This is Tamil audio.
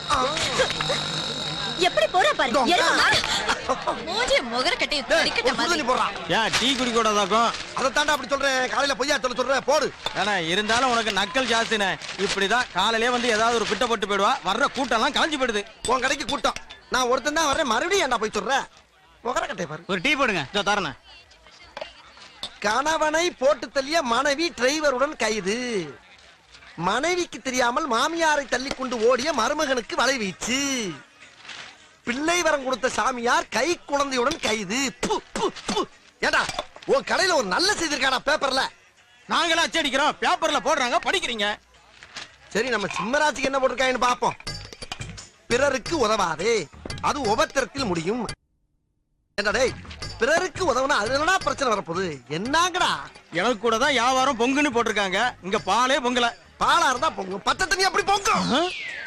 எப்படி போறா பாரு டொங்கா. எருமை மாடு. மூஞ்சி முகர கட்டி டேய், ஒரு துடிக்கட்ட சுடு தண்ணி மாதிரி போடுறான் ஏன் டீ குடி கூடாதாக்கும் அதை தாண்டா அப்படி சொல்றேன் காலையில பொய்யா சொல்ல சொல்றேன் போடு ஏன்னா இருந்தாலும் உனக்கு நக்கல் ஜாஸ்தினே இப்படிதான் காலையிலே வந்து ஏதாவது ஒரு பிட்ட போட்டு போயிடுவா வர்ற கூட்டம்லாம் கலைஞ்சு போயிடுது உன் கடைக்கு கூட்டம் நான் ஒருத்தன் தான் வரேன் மறுபடியும் ஏன்டா போய் சொல்ற முகர கட்டை பாரு ஒரு டீ போடுங்க இதோ தரேன் கணவனை போட்டு தள்ளிய மனைவி டிரைவருடன் கைது மனைவிக்கு தெரியாமல் மாமியாரை தள்ளி கொண்டு ஓடிய மருமகனுக்கு வலை வீச்சு பிள்ளை வரம் கொடுத்த சாமியார் கை குழந்தையுடன் கைது பு, பு, பு. ஏண்டா உன் கடையில ஒரு நல்ல செய்தி இருக்காடா பேப்பர்ல நாங்களே அச்சடிக்கிறோம் பேப்பர்ல போடுறாங்க படிக்கிறீங்க சரி நம்ம சிம்மராசிக்கு என்ன போட்டிருக்காங்கன்னு பாப்போம் பிறருக்கு உதவாதே அது உபத்திரத்தில் முடியும் ஏண்டா டேய் பிறருக்கு உதவுனா அது என்னடா பிரச்சனை வரப்போகுது என்னங்கடா எனக்கு கூட தான் வியாபாரம் பொங்குன்னு போட்டிருக்காங்க இங்க பாலே பொங்கல பாலா இருந்தா பொங்கும் பத்த தண்ணி அப்படி பொங்கும்